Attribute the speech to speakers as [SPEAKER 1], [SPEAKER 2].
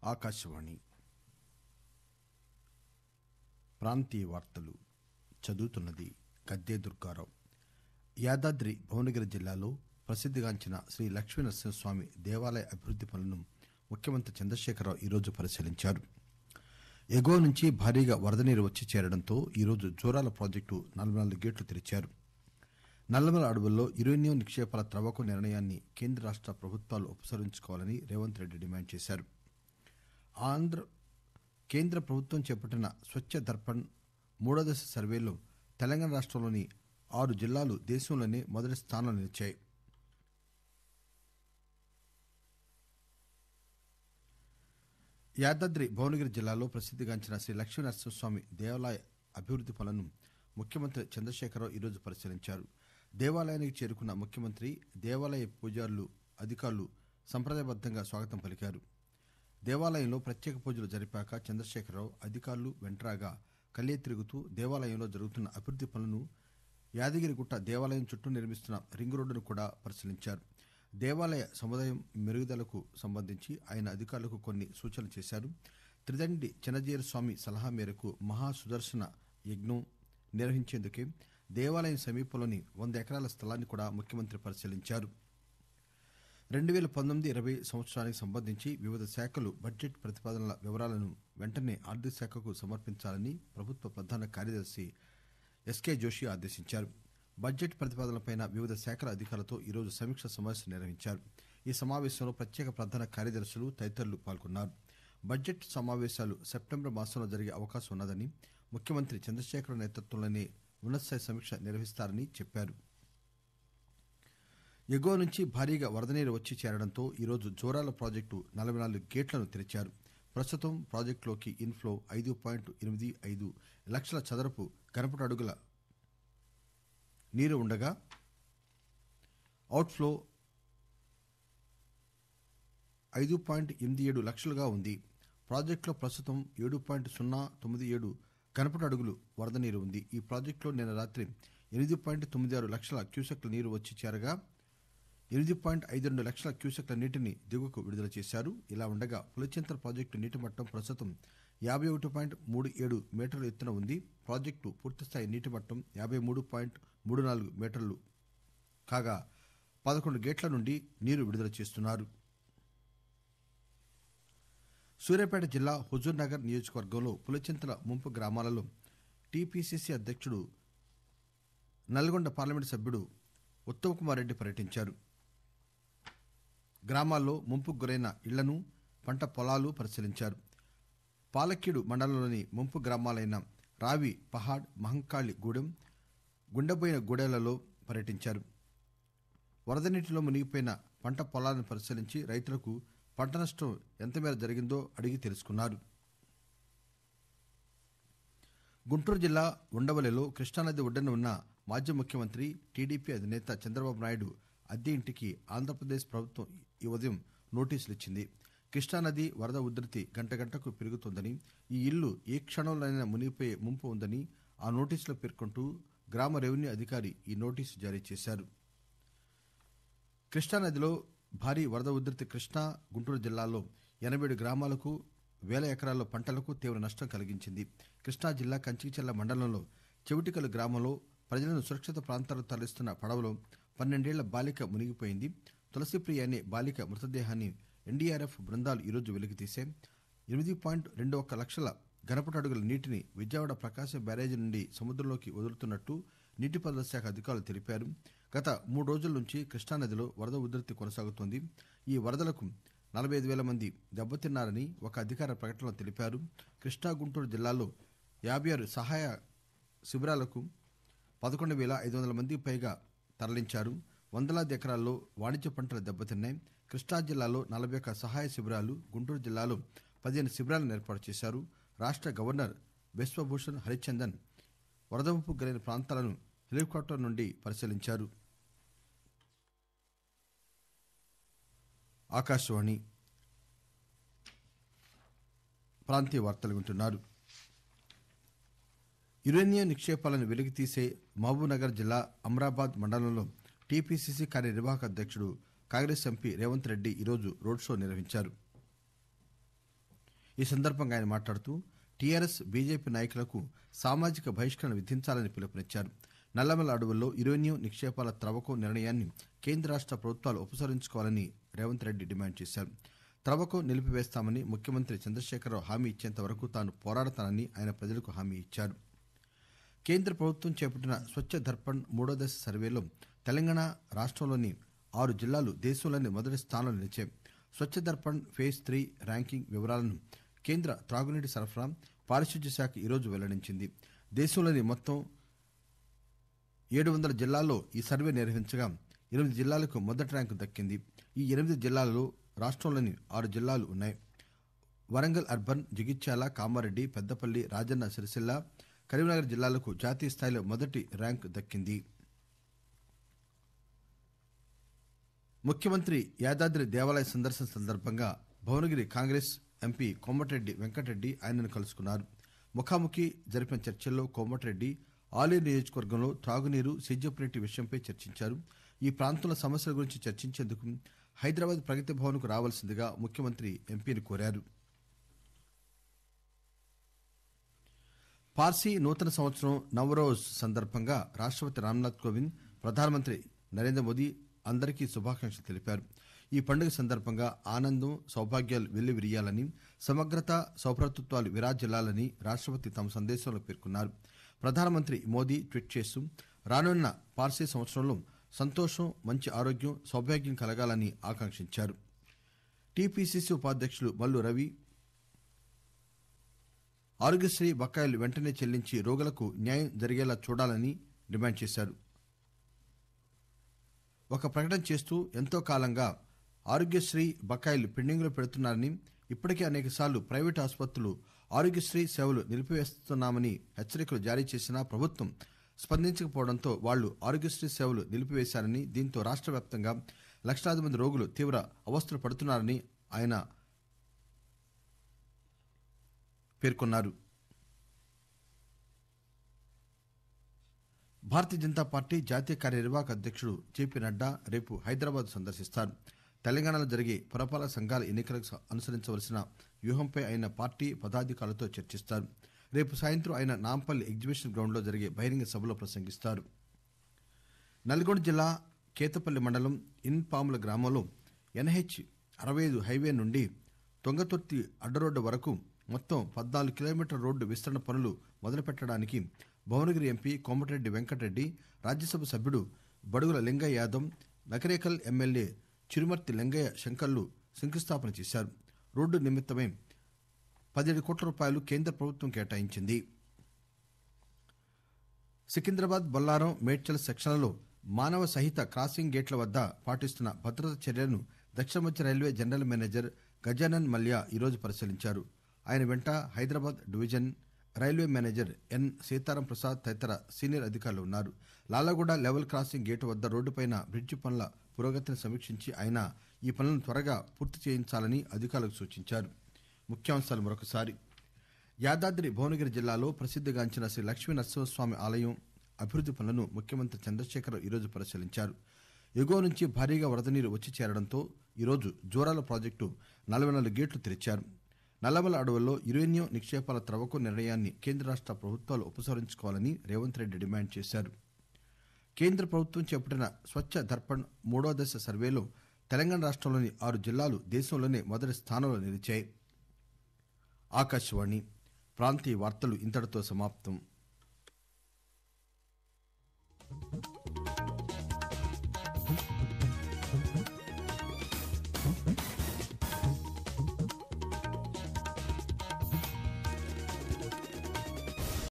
[SPEAKER 1] ఆకాశవాణి ప్రాంతీయ వార్తలు చదువుతున్నది గద్దే దుర్గారావు యాదాద్రి భువనగిరి జిల్లాలో ప్రసిద్దిగాంచిన శ్రీ లక్ష్మీనరసింహస్వామి దేవాలయ అభివృద్ది పనులను ముఖ్యమంత్రి చంద్రశేఖరరావు ఈరోజు పరిశీలించారు ఎగువ నుంచి భారీగా వరద నీరు వచ్చి చేరడంతో ఈరోజు జోరాల ప్రాజెక్టు నలభై నాలుగు గేట్లు తెరిచారు నల్లమల అడవుల్లో యురేనియం నిక్షేపాల త్రవ్వకం నిర్ణయాన్ని కేంద్ర రాష్ట ప్రభుత్వాలు ఉపసంహరించుకోవాలని రేవంత్ రెడ్డి డిమాండ్ చేశారు ఆంధ్ర కేంద్ర ప్రభుత్వం చేపట్టిన స్వచ్ఛ దర్పణ్ మూడో దశ సర్వేలో తెలంగాణ రాష్టంలోని ఆరు జిల్లాలు దేశంలోనే మొదటి స్థానంలో నిలిచాయి యాదాద్రి భువనగిరి జిల్లాలో ప్రసిద్దిగాంచిన శ్రీ లక్ష్మీనరసింహస్వామి దేవాలయ అభివృద్ది పనులను ముఖ్యమంత్రి చంద్రశేఖరరావు ఈరోజు పరిశీలించారు దేవాలయానికి చేరుకున్న ముఖ్యమంత్రి దేవాలయ పూజారులు అధికారులు సంప్రదాయబద్దంగా స్వాగతం పలికారు దేవాలయంలో ప్రత్యేక పూజలు జరిపాక చంద్రశేఖరరావు అధికారులు వెంట్రాగా కల్లే తిరుగుతూ దేవాలయంలో జరుగుతున్న అభివృద్ది పనులను యాదగిరిగుట్ట దేవాలయం చుట్టూ నిర్మిస్తున్న రింగ్ రోడ్డును కూడా పరిశీలించారు దేవాలయ సముదాయం మెరుగుదలకు సంబంధించి ఆయన అధికారులకు కొన్ని సూచనలు చేశారు త్రిదండి చినజీర స్వామి సలహా మేరకు మహా సుదర్శన యజ్ఞం నిర్వహించేందుకే దేవాలయం సమీపంలోని వంద ఎకరాల స్థలాన్ని కూడా ముఖ్యమంత్రి పరిశీలించారు రెండు పేల పంతొమ్మిది ఇరవై సంవత్సరానికి సంబంధించి వివిధ శాఖలు బడ్జెట్ ప్రతిపాదనల వివరాలను వెంటనే ఆర్థిక శాఖకు సమర్పించాలని ప్రభుత్వ ప్రధాన కార్యదర్శి ఎస్కే జోషి ఆదేశించారు బడ్జెట్ ప్రతిపాదనలపై వివిధ శాఖల అధికారులతో ఈరోజు సమీక్ష సమావేశం నిర్వహించారు ఈ సమావేశంలో ప్రత్యేక ప్రధాన కార్యదర్శులు తదితరులు పాల్గొన్నారు బడ్జెట్ సమావేశాలు సెప్టెంబర్ మాసంలో జరిగే అవకాశం ఉన్నదని ముఖ్యమంత్రి చంద్రశేఖర నేతృత్వంలోనే ఉన్నతస్థాయి సమీక్ష నిర్వహిస్తారని చెప్పారు ఎగువ నుంచి భారీగా వరద నీరు వచ్చి చేరడంతో ఈరోజు జోరాల ప్రాజెక్టు నలభై నాలుగు గేట్లను తెరిచారు ప్రస్తుతం ప్రాజెక్టులోకి ఇన్ఫ్లో ఐదు పాయింట్ ఎనిమిది ఐదు లక్షల చదరపు గణపటి అడుగుల నీరు ఉండగా అవుట్ఫ్లో ఐదు పాయింట్ ఎనిమిది ఏడు లక్షలుగా ఉంది ప్రాజెక్టులో ప్రస్తుతం ఏడు పాయింట్ సున్నా తొమ్మిది ఏడు కనపటి అడుగులు వరద నీరు ఉంది ఈ ప్రాజెక్టులో నిన్న రాత్రి ఎనిమిది పాయింట్ తొమ్మిది ఆరు లక్షల క్యూసెక్ల నీరు వచ్చి చేరగా ఎనిమిది పాయింట్ ఐదు రెండు లక్షల క్యూసెక్ల నీటిని దిగువకు విడుదల చేశారు ఇలా ఉండగా పులిచింతల ప్రాజెక్టు నీటి మట్టం ప్రస్తుతం యాభై ఒకటి పాయింట్ మూడు ఏడు మీటర్ల ఎత్తున ఉంది ప్రాజెక్టు పూర్తిస్థాయి నీటి మట్టం యాభై మూడు పాయింట్ మూడు నాలుగు మీటర్లు కాగా పదకొండు గేట్ల నుండి నీరు విడుదల చేస్తున్నారు సూర్యాపేట జిల్లా హుజూర్ నగర్ నియోజకవర్గంలో పులిచింతల ముంపు గ్రామాలలో టీపీసీసీ అధ్యక్షుడు నల్గొండ పార్లమెంటు సభ్యుడు ఉత్తమ్ కుమార్ రెడ్డి పర్యటించారు గ్రామాల్లో ముంపుకు గురైన ఇళ్లను పంట పొలాలు పరిశీలించారు పాలక్కీడు మండలంలోని ముంపు గ్రామాలైన రావి పహాడ్ మహంకాళి గూడెం గుండెబోయిన గూడెలలో పర్యటించారు వరద నీటిలో మునిగిపోయిన పంట పొలాలను పరిశీలించి రైతులకు పంట నష్టం ఎంతమేర జరిగిందో అడిగి తెలుసుకున్నారు గుంటూరు జిల్లా ఉండవల్లిలో కృష్ణానది ఒడ్డున ఉన్న మాజీ ముఖ్యమంత్రి టీడీపీ అధినేత చంద్రబాబు నాయుడు అద్దె ఇంటికి ఆంధ్రప్రదేశ్ ప్రభుత్వం ఈ ఉదయం నోటీసులు ఇచ్చింది కృష్ణానది వరద ఉధృతి గంట గంటకు పెరుగుతోందని ఈ ఇల్లు ఏ క్షణంలోనైనా మునిగిపోయే ముంపు ఉందని ఆ నోటీసులో పేర్కొంటూ గ్రామ రెవెన్యూ అధికారి ఈ నోటీసు జారీ చేశారు కృష్ణానదిలో భారీ వరద ఉధృతి కృష్ణా గుంటూరు జిల్లాల్లో ఎనభై ఏడు గ్రామాలకు వేల ఎకరాల్లో పంటలకు తీవ్ర నష్టం కలిగించింది కృష్ణా జిల్లా కంచికిచెల్ల మండలంలో చెవిటికలు గ్రామంలో ప్రజలను సురక్షిత ప్రాంతాలకు తరలిస్తున్న పడవలో పన్నెండేళ్ల బాలిక మునిగిపోయింది తులసిప్రియ అనే బాలిక మృతదేహాన్ని ఎన్డీఆర్ఎఫ్ బృందాలు ఈరోజు వెలికితీశాయి ఎనిమిది పాయింట్ రెండు ఒక్క లక్షల గణపటి అడుగుల నీటిని విజయవాడ ప్రకాశం బ్యారేజీ నుండి సముద్రంలోకి వదులుతున్నట్టు నీటిపారుదల శాఖ అధికారులు తెలిపారు గత మూడు రోజుల నుంచి కృష్ణానదిలో వరద ఉధృతి కొనసాగుతోంది ఈ వరదలకు నలభై ఐదు వేల మంది దెబ్బతిన్నారని ఒక అధికార ప్రకటనలో తెలిపారు కృష్ణా గుంటూరు జిల్లాలో యాభై ఆరు సహాయ శిబిరాలకు పదకొండు వేల ఐదు వందల మంది పైగా తరలించారు వందలాది ఎకరాల్లో వాణిజ్య పంటలు దెబ్బతిన్నాయి కృష్ణా జిల్లాలో నలభై ఒక్క సహాయ శిబిరాలు గుంటూరు జిల్లాలో పదిహేను శిబిరాలను ఏర్పాటు చేశారు రాష్ట గవర్నర్ బిశ్వభూషణ్ హరిచందన్ వరద ముప్పు గురైన ప్రాంతాలను హెలికాప్టర్ నుండి పరిశీలించారు ఆకాశవాణి ప్రాంతీయ వార్తలు వింటున్నారు యురేనియం నిక్షేపాలను వెలికితీసే మహబూబ్నగర్ జిల్లా అమ్రాబాద్ మండలంలో టీపీసీసీ కార్యనిర్వాహక అధ్యక్షుడు కాంగ్రెస్ ఎంపీ రేవంత్ రెడ్డి ఈరోజు రోడ్ షో నిర్వహించారు ఈ సందర్భంగా ఆయన మాట్లాడుతూ టీఆర్ఎస్ బీజేపీ నాయకులకు సామాజిక బహిష్కరణ విధించాలని పిలుపునిచ్చారు నల్లమల అడవుల్లో యురేనియం నిక్షేపాల త్రవ్వకం నిర్ణయాన్ని కేంద్ర రాష్ట ప్రభుత్వాలు ఉపసంహరించుకోవాలని రేవంత్ రెడ్డి డిమాండ్ చేశారు త్రవ్వకం నిలిపివేస్తామని ముఖ్యమంత్రి చంద్రశేఖరరావు హామీ ఇచ్చేంత వరకు తాను పోరాడతానని ఆయన ప్రజలకు హామీ ఇచ్చారు కేంద్ర ప్రభుత్వం చేపట్టిన స్వచ్ఛ దర్పణ్ మూడో దశ సర్వేలో తెలంగాణ రాష్ట్రంలోని ఆరు జిల్లాలు దేశంలోని మొదటి స్థానంలో నిలిచాయి Swachh Darpan phase three ranking వివరాలను కేంద్ర త్రాగునీటి సరఫరా పారిశుద్ధ్య శాఖ ఈరోజు వెల్లడించింది దేశంలోని మొత్తం ఏడు వందల జిల్లాల్లో ఈ సర్వే నిర్వహించగా ఎనిమిది జిల్లాలకు మొదటి ర్యాంకు దక్కింది ఈ ఎనిమిది జిల్లాలలో రాష్ట్రంలోని ఆరు జిల్లాలు ఉన్నాయి వరంగల్ అర్బన్ జగిత్యాల కామారెడ్డి పెద్దపల్లి రాజన్న సిరిసిల్ల కరీంనగర్ జిల్లాలకు జాతీయ స్థాయిలో మొదటి ర్యాంకు దక్కింది ముఖ్యమంత్రి యాదాద్రి దేవాలయ సందర్శన సందర్భంగా భువనగిరి కాంగ్రెస్ ఎంపీ కోమటిరెడ్డి వెంకటరెడ్డి ఆయనను కలుసుకున్నారు ముఖాముఖి జరిపిన చర్చల్లో కోమటిరెడ్డి ఆలేరు నియోజకవర్గంలో త్రాగునీరు సేద్యపు నీటి విషయంపై చర్చించారు ఈ ప్రాంతంలో సమస్యల గురించి చర్చించేందుకు హైదరాబాద్ ప్రగతి భవన్కు రావాల్సిందిగా ముఖ్యమంత్రి ఎంపీని కోరారు పార్సీ నూతన సంవత్సరం నవరోజ్ సందర్భంగా రాష్టపతి రామ్నాథ్ కోవింద్ ప్రధానమంత్రి నరేంద్ర మోదీ అందరికీ శుభాకాంక్షలు తెలిపారు ఈ పండుగ సందర్భంగా ఆనందం సౌభాగ్యాలు వెల్లివిరియాలని సమగ్రత సౌభ్రతత్వాలు విరాజిల్లాలని రాష్టపతి తమ సందేశంలో పేర్కొన్నారు ప్రధానమంత్రి మోదీ ట్వీట్ చేస్తూ రానున్న పార్సీ సంవత్సరంలో సంతోషం మంచి ఆరోగ్యం సౌభాగ్యం కలగాలని ఆకాంక్షించారు టీపీసీసీ ఉపాధ్యక్షులు మల్లు రవి ఆరోగ్యశ్రీ బకాయిలు వెంటనే చెల్లించి రోగులకు న్యాయం జరిగేలా చూడాలని డిమాండ్ చేశారు ఒక ప్రకటన చేస్తూ ఎంతో కాలంగా ఆరోగ్యశ్రీ బకాయిలు పెండింగ్లో పెడుతున్నారని ఇప్పటికే అనేకసార్లు ప్రైవేటు ఆసుపత్రులు ఆరోగ్యశ్రీ సేవలు నిలిపివేస్తున్నామని హెచ్చరికలు జారీ చేసినా ప్రభుత్వం స్పందించకపోవడంతో వాళ్లు ఆరోగ్యశ్రీ సేవలు నిలిపివేశారని దీంతో రాష్ట్ర వ్యాప్తంగా లక్షలాది మంది రోగులు తీవ్ర అవస్థలు పడుతున్నారని ఆయన పేర్కొన్నారు భారతీయ జనతా పార్టీ జాతీయ కార్యనిర్వాహక అధ్యక్షుడు జేపీ నడ్డా రేపు హైదరాబాద్ సందర్శిస్తారు తెలంగాణలో జరిగే పురపాలక సంఘాల ఎన్నికలకు అనుసరించవలసిన వ్యూహంపై ఆయన పార్టీ పదాధికారులతో చర్చిస్తారు రేపు సాయంత్రం ఆయన నాంపల్లి ఎగ్జిబిషన్ గ్రౌండ్లో జరిగే బహిరంగ సభలో ప్రసంగిస్తారు నల్గొండ జిల్లా కేతపల్లి మండలం ఇన్పాముల గ్రామంలో ఎన్హెచ్ అరవై ఐదు హైవే నుండి తొంగతుర్తి అడ్డరోడ్డు వరకు మొత్తం పద్నాలుగు కిలోమీటర్ల రోడ్డు విస్తరణ పనులు మొదలుపెట్టడానికి భువనగిరి ఎంపీ కోమటిరెడ్డి వెంకటరెడ్డి రాజ్యసభ సభ్యుడు బడుగుల లింగయ్య యాదవ్ నకరేకల్ ఎమ్మెల్యే చిరుమర్తి లింగయ్య శంకర్లు శంకుస్థాపన చేశారు రోడ్డు నిమిత్తమై పదిహేడు కోట్ల రూపాయలు కేంద్ర ప్రభుత్వం కేటాయించింది సికింద్రాబాద్ బొల్లారం మేడ్చల్ సెక్షన్లలో మానవ సహిత క్రాసింగ్ గేట్ల వద్ద పాటిస్తున్న భద్రతా చర్యలను దక్షిణ మధ్య railway general manager Gajanan Mallya ఈరోజు పరిశీలించారు ఆయన వెంట Hyderabad division railway manager N Sitaram Prasad తదితర సీనియర్ అధికారులు ఉన్నారు లాలగూడ లెవెల్ క్రాసింగ్ గేటు వద్ద రోడ్డుపైన బ్రిడ్జి పనుల పురోగతిని సమీక్షించి ఆయన ఈ పనులను త్వరగా పూర్తి చేయించాలని అధికారులకు సూచించారు ముఖ్యాంశాలు మరొకసారి యాదాద్రి భువనగిరి జిల్లాలో ప్రసిద్దిగాంచిన శ్రీ లక్ష్మీ నరసింహస్వామి ఆలయం అభివృద్ది పనులను ముఖ్యమంత్రి చంద్రశేఖర్ ఈరోజు పరిశీలించారు ఎగువ నుంచి భారీగా వరద నీరు వచ్చి చేరడంతో ఈరోజు జోరాల ప్రాజెక్టు నలభై నాలుగు గేట్లు తెరిచారు నల్లమల అడవుల్లో యురేనియం నిక్షేపాల త్రవ్వకం నిర్ణయాన్ని కేంద్ర రాష్ట ప్రభుత్వాలు ఉపసంహరించుకోవాలని రేవంత్ రెడ్డి డిమాండ్ చేశారు కేంద్ర ప్రభుత్వం చేపట్టిన స్వచ్ఛ దర్పణ్ మూడో దశ సర్వేలో తెలంగాణ రాష్ట్రంలోని ఆరు జిల్లాలు దేశంలోనే మొదటి స్థానంలో నిలిచాయి ఆకాశవాణి ప్రాంతీయ వార్తలు ఇంతటితో సమాప్తం